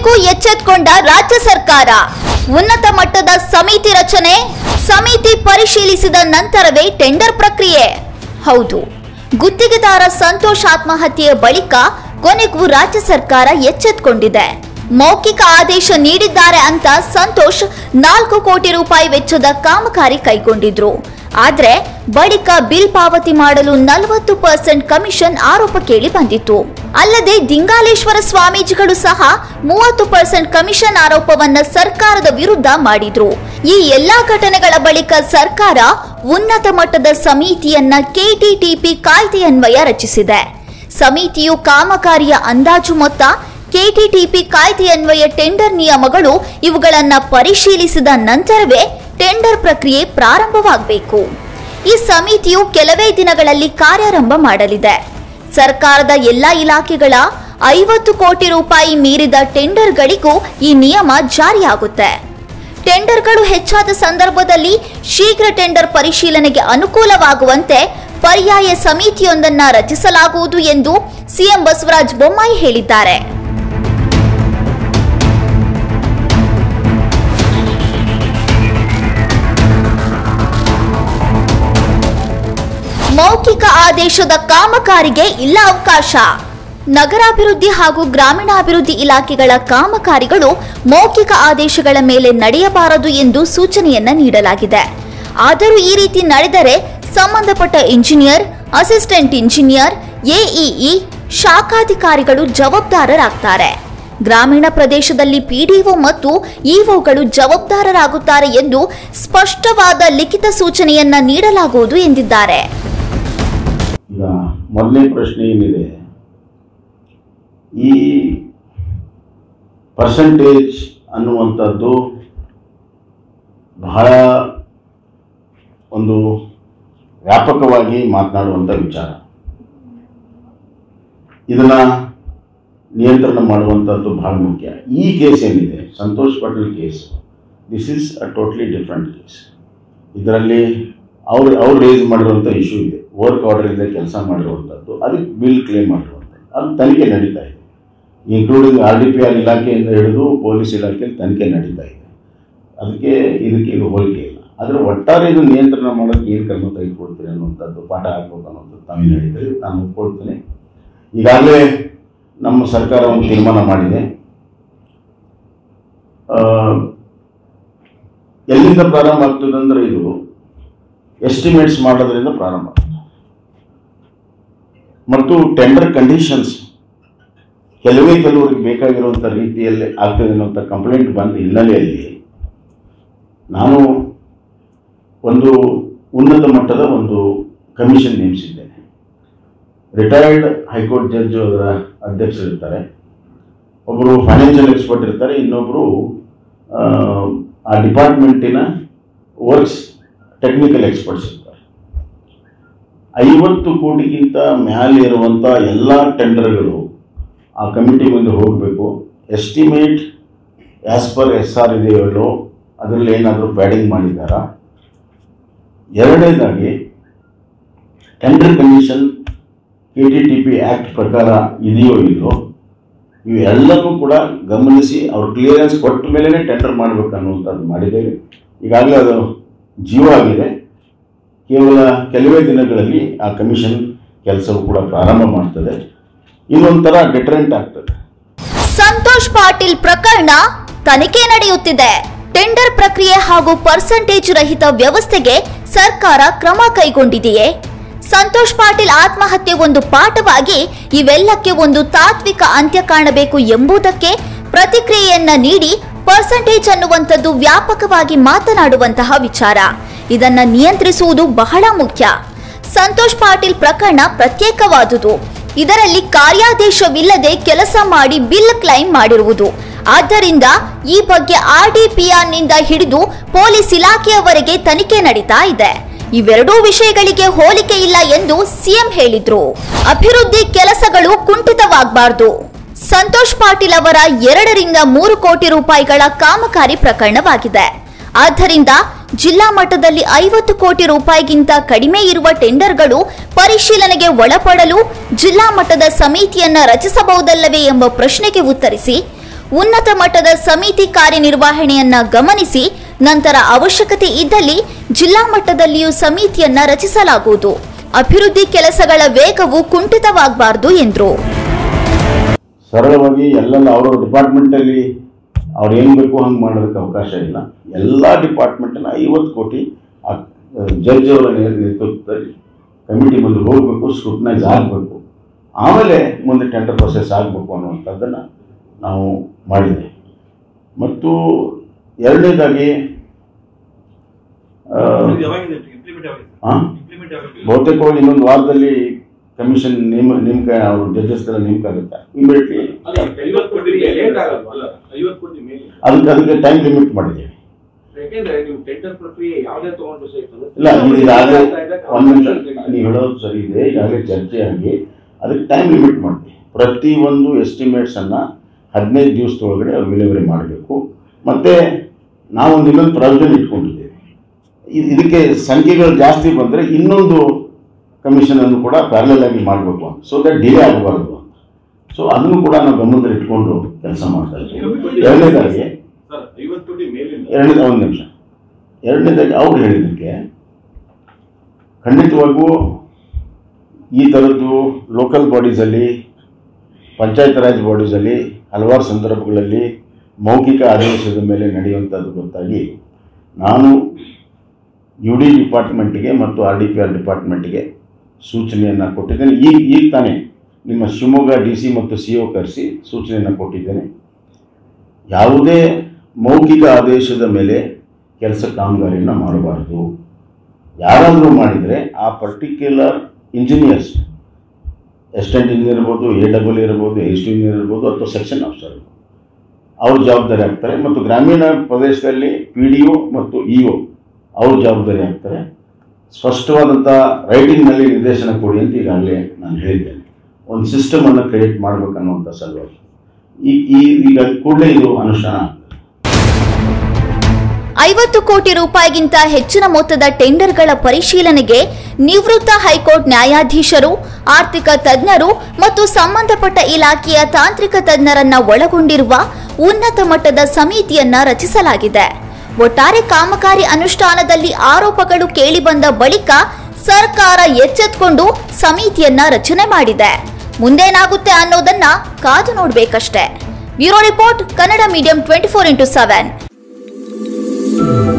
ಕೊನೆಗೂ ಎಚ್ಚೆತ್ಕೊಂಡ ರಾಜ್ಯ ಸರ್ಕಾರ ಉನ್ನತ ಮಟ್ಟದ ಸಮಿತಿ ರಚನೆ ಸಮಿತಿ ಪರಿಶೀಲಿಸಿದ ನಂತರವೇ ಟೆಂಡರ್ ಪ್ರಕ್ರಿಯೆ ಹೌದು ಗುತ್ತಿಗೆದಾರ ಸಂತೋಷ್ ಆತ್ಮಹತ್ಯೆಯ ಬಳಿಕ ಕೊನೆಗೂ ರಾಜ್ಯ ಸರ್ಕಾರ ಎಚ್ಚೆತ್ಕೊಂಡಿದೆ ಮೌಖಿಕ ಆದೇಶ ನೀಡಿದ್ದಾರೆ ಅಂತ ಸಂತೋಷ್ ನಾಲ್ಕು ಕೋಟಿ ರೂಪಾಯಿ ವೆಚ್ಚದ ಕಾಮಗಾರಿ ಕೈಗೊಂಡಿದ್ರು ಆದ್ರೆ ಬಳಿಕ ಬಿಲ್ ಪಾವತಿ ಮಾಡಲು ನಲವತ್ತು ಪರ್ಸೆಂಟ್ ಕಮಿಷನ್ ಆರೋಪ ಕೇಳಿ ಬಂದಿತ್ತು ಅಲ್ಲದೆ ದಿಂಗಾಲೇಶ್ವರ ಸ್ವಾಮೀಜಿಗಳು ಸಹ ಮೂವತ್ತು ಪರ್ಸೆಂಟ್ ಕಮಿಷನ್ ಆರೋಪವನ್ನ ಸರ್ಕಾರದ ವಿರುದ್ಧ ಮಾಡಿದ್ರು ಈ ಎಲ್ಲಾ ಘಟನೆಗಳ ಬಳಿಕ ಸರ್ಕಾರ ಉನ್ನತ ಮಟ್ಟದ ಸಮಿತಿಯನ್ನ ಕೆಟಿಟಿಪಿ ಕಾಯ್ದೆಯನ್ವಯ ರಚಿಸಿದೆ ಸಮಿತಿಯು ಕಾಮಗಾರಿಯ ಅಂದಾಜು ಮೊತ್ತ ಕೆಟಿಟಿಪಿ ಕಾಯ್ದೆಯನ್ವಯ ಟೆಂಡರ್ ನಿಯಮಗಳು ಇವುಗಳನ್ನ ಪರಿಶೀಲಿಸಿದ ನಂತರವೇ ಟೆಂಡರ್ ಪ್ರಕ್ರಿಯೆ ಪ್ರಾರಂಭವಾಗಬೇಕು ಈ ಸಮಿತಿಯು ಕೆಲವೇ ದಿನಗಳಲ್ಲಿ ಕಾರ್ಯಾರಂಭ ಮಾಡಲಿದೆ ಸರ್ಕಾರದ ಎಲ್ಲ ಇಲಾಖೆಗಳ ಐವತ್ತು ಕೋಟಿ ರೂಪಾಯಿ ಮೀರಿದ ಟೆಂಡರ್ಗಳಿಗೂ ಈ ನಿಯಮ ಜಾರಿಯಾಗುತ್ತೆ ಟೆಂಡರ್ಗಳು ಹೆಚ್ಚಾದ ಸಂದರ್ಭದಲ್ಲಿ ಶೀಘ್ರ ಟೆಂಡರ್ ಪರಿಶೀಲನೆಗೆ ಅನುಕೂಲವಾಗುವಂತೆ ಪರ್ಯಾಯ ಸಮಿತಿಯೊಂದನ್ನ ರಚಿಸಲಾಗುವುದು ಎಂದು ಸಿಎಂ ಬಸವರಾಜ ಬೊಮ್ಮಾಯಿ ಹೇಳಿದ್ದಾರೆ ಮೌಖಿಕ ಆದೇಶದ ಕಾಮಗಾರಿಗೆ ಇಲ್ಲ ಅವಕಾಶ ನಗರಾಭಿವೃದ್ಧಿ ಹಾಗೂ ಗ್ರಾಮೀಣಾಭಿವೃದ್ಧಿ ಇಲಾಖೆಗಳ ಕಾಮಗಾರಿಗಳು ಮೌಖಿಕ ಆದೇಶಗಳ ಮೇಲೆ ನಡೆಯಬಾರದು ಎಂದು ಸೂಚನೆಯನ್ನ ನೀಡಲಾಗಿದೆ ಆದರೂ ಈ ರೀತಿ ನಡೆದರೆ ಸಂಬಂಧಪಟ್ಟ ಇಂಜಿನಿಯರ್ ಅಸಿಸ್ಟೆಂಟ್ ಇಂಜಿನಿಯರ್ ಎಇಇ ಶಾಖಾಧಿಕಾರಿಗಳು ಜವಾಬ್ದಾರರಾಗ್ತಾರೆ ಗ್ರಾಮೀಣ ಪ್ರದೇಶದಲ್ಲಿ ಪಿಡಿಒ ಮತ್ತು ಇಒಗಳು ಜವಾಬ್ದಾರರಾಗುತ್ತಾರೆ ಎಂದು ಸ್ಪಷ್ಟವಾದ ಲಿಖಿತ ಸೂಚನೆಯನ್ನ ನೀಡಲಾಗುವುದು ಎಂದಿದ್ದಾರೆ ಈಗ ಮೊದಲನೇ ಪ್ರಶ್ನೆ ಏನಿದೆ ಈ ಪರ್ಸಂಟೇಜ್ ಅನ್ನುವಂಥದ್ದು ಬಹಳ ಒಂದು ವ್ಯಾಪಕವಾಗಿ ಮಾತನಾಡುವಂಥ ವಿಚಾರ ಇದನ್ನು ನಿಯಂತ್ರಣ ಮಾಡುವಂಥದ್ದು ಬಹಳ ಮುಖ್ಯ ಈ ಕೇಸ್ ಏನಿದೆ Santosh Patil case this is a totally different case ಇದರಲ್ಲಿ ಅವ್ರು ಅವ್ರು ರೇಸ್ ಮಾಡಿರುವಂಥ ಇಶ್ಯೂ ಇದೆ ವರ್ಕ್ ಆರ್ಡರ್ ಇಲ್ಲದೆ ಕೆಲಸ ಮಾಡಿರುವಂಥದ್ದು ಅದಕ್ಕೆ ಬಿಲ್ ಕ್ಲೇಮ್ ಮಾಡಿರುವಂಥದ್ದು ಅದು ತನಿಖೆ ನಡೀತಾ ಇದೆ including R D P R ಇಲಾಖೆಯಿಂದ ಹಿಡಿದು ಪೊಲೀಸ್ ಇಲಾಖೆಯಲ್ಲಿ ತನಿಖೆ ನಡೀತಾ ಇದೆ ಅದಕ್ಕೆ ಇದಕ್ಕೆ ಇದು ಹೋಲಿಕೆ ಇಲ್ಲ ಆದರೆ ಒಟ್ಟಾರೆ ಇದು ನಿಯಂತ್ರಣ ಮಾಡೋಕ್ಕೆ ಏನು ಕ್ರಮ ತೆಗೆದುಕೊಳ್ತೀರಿ ಅನ್ನುವಂಥದ್ದು ಪಾಠ ಹಾಕ್ಬೇಕು ಅನ್ನೋದು ತಾವೇ ಹೇಳಿದರೆ ನಾನು ಒಪ್ಕೊಳ್ತೇನೆ ಈಗಾಗಲೇ ನಮ್ಮ ಸರ್ಕಾರ ಒಂದು ತೀರ್ಮಾನ ಮಾಡಿದೆ ಆ, ಎಲ್ಲಿಂದ ಪ್ರಾರಂಭ ಆಗ್ತದೆ ಅಂದರೆ ಇದು ಎಸ್ಟಿಮೇಟ್ಸ್ ಮಾಡೋದ್ರಿಂದ ಪ್ರಾರಂಭ ಆಗ್ತದೆ ಮತ್ತು ಟೆಂಡರ್ ಕಂಡೀಷನ್ಸ್ ಕೆಲವೇ ಕೆಲವರಿಗೆ ಬೇಕಾಗಿರುವಂಥ ರೀತಿಯಲ್ಲಿ ಆಗ್ತದೆ ಅನ್ನುವಂಥ ಕಂಪ್ಲೇಂಟ್ ಬಂದ ಹಿನ್ನೆಲೆಯಲ್ಲಿ ನಾನು ಒಂದು ಉನ್ನತ ಮಟ್ಟದ ಒಂದು ಕಮಿಷನ್ ನೇಮಿಸಿದ್ದೇನೆ ರಿಟೈರ್ಡ್ ಹೈಕೋರ್ಟ್ ಜಡ್ಜ್ ಅವರ ಅಧ್ಯಕ್ಷರಿರ್ತಾರೆ ಒಬ್ಬರು ಫೈನಾನ್ಷಿಯಲ್ ಎಕ್ಸ್ಪರ್ಟ್ ಇರ್ತಾರೆ ಇನ್ನೊಬ್ಬರು ಆ ಡಿಪಾರ್ಟ್ಮೆಂಟಿನ ವರ್ಕ್ಸ್ ಟೆಕ್ನಿಕಲ್ ಎಕ್ಸ್ಪರ್ಟ್ಸ್ ಇರ್ತಾರೆ ಐವತ್ತು ಕೋಟಿಗಿಂತ ಮೇಲೆ ಇರುವಂಥ ಎಲ್ಲ ಟೆಂಡರ್ಗಳು ಆ ಕಮಿಟಿ ಮುಂದೆ ಹೋಗಬೇಕು estimate as per S R ಇದೆಯಲ್ಲೋ ಅದರಲ್ಲಿ ಏನಾದರೂ ಪ್ಯಾಡಿಂಗ್ ಮಾಡಿದ್ದಾರಾ ಎರಡನೇದಾಗಿ tender condition K T T P act ಪ್ರಕಾರ ಇದೆಯೋ ಇಲ್ಲೋ ಇವೆಲ್ಲವೂ ಕೂಡ ಗಮನಿಸಿ ಅವ್ರ ಕ್ಲಿಯರೆನ್ಸ್ ಕೊಟ್ಟ ಮೇಲೇ ಟೆಂಡರ್ ಮಾಡಬೇಕು ಅನ್ನುವಂಥದ್ದು ಮಾಡಿದ್ದೇವೆ ಈಗಾಗಲೇ ಅದು ಜೀವ ಆಗಿದೆ ಕೇವಲ ಕೆಲವೇ ದಿನಗಳಲ್ಲಿ ಆ ಕಮಿಷನ್ ಕೆಲಸವು ಕೂಡ ಪ್ರಾರಂಭ ಮಾಡ್ತದೆ ಇನ್ನೊಂಥರ ಡಿಟ್ರೆಂಟ್ ಆಗ್ತದೆ ಸಂತೋಷ್ ಪಾಟೀಲ್ ಪ್ರಕರಣ ತನಿಖೆ ನಡೆಯುತ್ತಿದೆ ಟೆಂಡರ್ ಪ್ರಕ್ರಿಯೆ ಹಾಗೂ ಪರ್ಸೆಂಟೇಜ್ ರಹಿತ ವ್ಯವಸ್ಥೆಗೆ ಸರ್ಕಾರ ಕ್ರಮ ಕೈಗೊಂಡಿದೆಯೇ ಸಂತೋಷ್ ಪಾಟೀಲ್ ಆತ್ಮಹತ್ಯೆ ಒಂದು ಪಾಠವಾಗಿ ಇವೆಲ್ಲಕ್ಕೆ ಒಂದು ತಾತ್ವಿಕ ಅಂತ್ಯ ಕಾಣಬೇಕು ಎಂಬುದಕ್ಕೆ ಪ್ರತಿಕ್ರಿಯೆಯನ್ನ ನೀಡಿ ಪರ್ಸೆಂಟೇಜ್ ಅನ್ನುವಂಥದ್ದು ವ್ಯಾಪಕವಾಗಿ ಮಾತನಾಡುವಂತಹ ವಿಚಾರ ಇದನ್ನ ನಿಯಂತ್ರಿಸುವುದು ಬಹಳ ಮುಖ್ಯ ಸಂತೋಷ್ ಪಾಟೀಲ್ ಪ್ರಕರಣ ಪ್ರತ್ಯೇಕವಾದುದು ಇದರಲ್ಲಿ ಕಾರ್ಯಾದೇಶವಿಲ್ಲದೆ ಕೆಲಸ ಮಾಡಿ ಬಿಲ್ ಕ್ಲೈಮ್ ಮಾಡಿರುವುದು ಆದ್ದರಿಂದ ಈ ಬಗ್ಗೆ ಆರ್ಡಿಪಿಆರ್ನಿಂದ ಹಿಡಿದು ಪೊಲೀಸ್ ಇಲಾಖೆಯವರೆಗೆ ತನಿಖೆ ನಡೀತಾ ಇದೆ ಇವೆರಡೂ ವಿಷಯಗಳಿಗೆ ಹೋಲಿಕೆ ಇಲ್ಲ ಎಂದು ಸಿಎಂ ಹೇಳಿದ್ರು ಅಭಿವೃದ್ಧಿ ಕೆಲಸಗಳು ಕುಂಠಿತವಾಗಬಾರದು ಸಂತೋಷ್ ಪಾಟೀಲ್ ಅವರ ಎರಡರಿಂದ ಮೂರು ಕೋಟಿ ರೂಪಾಯಿಗಳ ಕಾಮಗಾರಿ ಪ್ರಕರಣವಾಗಿದೆ ಆದ್ದರಿಂದ ಜಿಲ್ಲಾ ಮಟ್ಟದಲ್ಲಿ ಐವತ್ತು ಕೋಟಿ ರೂಪಾಯಿಗಿಂತ ಕಡಿಮೆ ಇರುವ ಟೆಂಡರ್ಗಳು ಪರಿಶೀಲನೆಗೆ ಒಳಪಡಲು ಜಿಲ್ಲಾ ಮಟ್ಟದ ಸಮಿತಿಯನ್ನ ರಚಿಸಬಹುದಲ್ಲವೇ ಎಂಬ ಪ್ರಶ್ನೆಗೆ ಉತ್ತರಿಸಿ ಉನ್ನತ ಮಟ್ಟದ ಸಮಿತಿ ಕಾರ್ಯನಿರ್ವಹಣೆಯನ್ನ ಗಮನಿಸಿ ನಂತರ ಅವಶ್ಯಕತೆ ಇದ್ದಲ್ಲಿ ಜಿಲ್ಲಾ ಮಟ್ಟದಲ್ಲಿಯೂ ಸಮಿತಿಯನ್ನ ರಚಿಸಲಾಗುವುದು ಅಭಿವೃದ್ಧಿ ಕೆಲಸಗಳ ವೇಗವು ಕುಂಠಿತವಾಗಬಾರದು ಎಂದರು ಸರಳವಾಗಿ ಎಲ್ಲೆಲ್ಲ ಅವ್ರವ್ರ ಡಿಪಾರ್ಟ್ಮೆಂಟಲ್ಲಿ ಅವ್ರು ಏನು ಬೇಕು ಹಂಗೆ ಮಾಡೋದಕ್ಕೆ ಅವಕಾಶ ಇಲ್ಲ ಎಲ್ಲ ಡಿಪಾರ್ಟ್ಮೆಂಟನ್ನ ಐವತ್ತು ಕೋಟಿ ಆ ಜಡ್ಜ್ ಅವರ ನೇ- ನೇತೃತ್ವದಲ್ಲಿ ಕಮಿಟಿ ಮುಂದೆ ಹೋಗಬೇಕು ಸ್ಕ್ರೂಟ್ನೈಸ್ ಆಗಬೇಕು ಆಮೇಲೆ ಮುಂದೆ ಟೆಂಡರ್ ಪ್ರೊಸೆಸ್ ಆಗಬೇಕು ಅನ್ನುವಂಥದ್ದನ್ನು ನಾವು ಮಾಡಿದೆ ಮತ್ತು ಎರಡನೇದಾಗಿ ಆ, ಆ? ಬಹುತೇಕವಾಗಿ ಇನ್ನೊಂದು ವಾರದಲ್ಲಿ ಕಮಿಷನ್ ನೇಮ ನೇಮಕ ಅವರು ಜಡ್ಜಸ್ಗಳ ನೇಮಕ ಆಗುತ್ತೆ ಇಮಿಡಿಯೇಟ್ಲಿ ಐವತ್ತು ಕೋಟಿ ಲೇಟ್ ಆಗಲ್ವಲ್ಲ ಐವತ್ತು ಕೋಟಿ ಮೇಲೆ ಅದಕ್ಕೆ ಅದಕ್ಕೆ ಟೈಮ್ ಲಿಮಿಟ್ ಮಾಡಿದ್ದೀವಿ ಯಾಕೆಂದ್ರೆ ನೀವು ಟೆಂಡರ್ ಪ್ರಕ್ರಿಯೆ ಯಾವುದೇ ತಗೊಂಡು ಸಹಿತ ಇಲ್ಲ ಇದು ಈಗಾಗಲೇ ಒಂದು ನಿಮಿಷ ನೀವು ಹೇಳೋದು ಸರಿ ಇದೆ ಈಗಾಗಲೇ ಚರ್ಚೆ ಆಗಿ ಅದಕ್ಕೆ ಟೈಮ್ ಲಿಮಿಟ್ ಮಾಡಿದೆ ಪ್ರತಿಯೊಂದು ಎಸ್ಟಿಮೇಟ್ಸನ್ನು ಹದಿನೈದು ದಿವಸದೊಳಗಡೆ ಅವ್ರು ವಿಲೇವರಿ ಮಾಡಬೇಕು ಮತ್ತು ನಾವೊಂದು ಇನ್ನೊಂದು ಪ್ರಾವಿಷನ್ ಇಟ್ಕೊಂಡಿದ್ದೇವೆ ಇದ್- ಇದಕ್ಕೆ ಸಂಖ್ಯೆಗಳು ಜಾಸ್ತಿ ಬಂದರೆ ಇನ್ನೊಂದು ಕಮಿಷನನ್ನು ಕೂಡ ಪ್ಯಾರಲಲ್ ಆಗಿ ಮಾಡಬೇಕು ಅಂತ ಸೊ ದಟ್ ಡಿಲೇ ಆಗಬಾರ್ದು ಅಂತ ಸೊ ಅದನ್ನು ಕೂಡ ನಾವು ಗಮನದಲ್ಲಿ ಇಟ್ಕೊಂಡು ಕೆಲಸ ಮಾಡ್ತಾ ಇದ್ದೀವಿ ಎರಡನೇದಾಗಿ ಸರ್ ಐವತ್ತು ಕೋಟಿ ಮೇಲಿಂದ ಎರಡನೇ ಒಂದು ನಿಮಿಷ ಎರಡನೇದಾಗಿ ಅವ್ರು ಹೇಳಿದ್ದಕ್ಕೆ ಖಂಡಿತವಾಗೂ ಈ ಥರದ್ದು ಲೋಕಲ್ ಬಾಡೀಸಲ್ಲಿ ಪಂಚಾಯತ್ ರಾಜ್ ಬಾಡೀಸಲ್ಲಿ ಹಲವಾರು ಸಂದರ್ಭಗಳಲ್ಲಿ ಮೌಖಿಕ ಆದೇಶದ ಮೇಲೆ ನಡೆಯುವಂಥದ್ದು ಗೊತ್ತಾಗಿ ನಾನು ಯು ಡಿ ಡಿಪಾರ್ಟ್ಮೆಂಟ್ಗೆ ಮತ್ತು ಆರ್ ಡಿ ಪಿ ಆರ್ ಡಿಪಾರ್ಟ್ಮೆಂಟ್ಗೆ ಸೂಚನೆಯನ್ನು ಕೊಟ್ಟಿದ್ದೇನೆ ಈಗ ಈಗ ತಾನೇ ನಿಮ್ಮ ಶಿವಮೊಗ್ಗ ಡಿ ಸಿ ಮತ್ತು ಸಿ ಒ ಕರೆಸಿ ಸೂಚನೆಯನ್ನು ಕೊಟ್ಟಿದ್ದೇನೆ ಯಾವುದೇ ಮೌಖಿಕ ಆದೇಶದ ಮೇಲೆ ಕೆಲಸ ಕಾಮಗಾರಿಯನ್ನು ಮಾಡಬಾರ್ದು ಯಾರಾದರೂ ಮಾಡಿದರೆ ಆ ಪರ್ಟಿಕ್ಯುಲರ್ ಇಂಜಿನಿಯರ್ಸ್ ಅಸಿಸ್ಟೆಂಟ್ ಇಂಜಿನಿಯರ್ ಇರ್ಬೋದು ಎ ಡಬಲ್ ಇರ್ಬೋದು ಎಸ್ ಟಿ ಇಂಜಿನಿಯರ್ ಇರ್ಬೋದು ಅಥವಾ ಸೆಕ್ಷನ್ ಆಫೀಸರ್ ಅವ್ರ ಜವಾಬ್ದಾರಿ ಆಗ್ತಾರೆ ಮತ್ತು ಗ್ರಾಮೀಣ ಪ್ರದೇಶದಲ್ಲಿ ಪಿ ಡಿ ಒ ಮತ್ತು ಇ ಒ ಅವ್ರ ಜವಾಬ್ದಾರಿ ಆಗ್ತಾರೆ ಸ್ಪಷ್ಟವಾದಂಥ ರೈಟಿಂಗ್ನಲ್ಲಿ ನಿರ್ದೇಶನ ಕೊಡಿ ಅಂತ ಈಗಾಗಲೇ ನಾನು ಹೇಳಿದ್ದೇನೆ ಒಂದು ಸಿಸ್ಟಮನ್ನು ಕ್ರಿಯೇಟ್ ಮಾಡಬೇಕನ್ನುವಂಥ ಸಲುವಾಗಿ ಈ ಈ ಈಗ ಕೂಡಲೇ ಇದು ಅನುಷ್ಠಾನ ಆಗ್ತದೆ ಐವತ್ತು ಕೋಟಿ ರೂಪಾಯಿಗಿಂತ ಹೆಚ್ಚಿನ ಮೊತ್ತದ ಟೆಂಡರ್ಗಳ ಪರಿಶೀಲನೆಗೆ ನಿವೃತ್ತ ಹೈಕೋರ್ಟ್ ನ್ಯಾಯಾಧೀಶರು ಆರ್ಥಿಕ ತಜ್ಞರು ಮತ್ತು ಸಂಬಂಧಪಟ್ಟ ಇಲಾಖೆಯ ತಾಂತ್ರಿಕ ತಜ್ಞರನ್ನ ಒಳಗೊಂಡಿರುವ ಉನ್ನತ ಮಟ್ಟದ ಸಮಿತಿಯನ್ನ ರಚಿಸಲಾಗಿದೆ ಒಟ್ಟಾರೆ ಕಾಮಗಾರಿ ಅನುಷ್ಠಾನದಲ್ಲಿ ಆರೋಪಗಳು ಕೇಳಿಬಂದ ಬಳಿಕ ಸರ್ಕಾರ ಎಚ್ಚೆತ್ಕೊಂಡು ಸಮಿತಿಯನ್ನ ರಚನೆ ಮಾಡಿದೆ ಮುಂದೇನಾಗುತ್ತೆ ಅನ್ನೋದನ್ನ ಕಾದು ನೋಡ್ಬೇಕಷ್ಟೇ bureau report Kannada medium twenty four into seven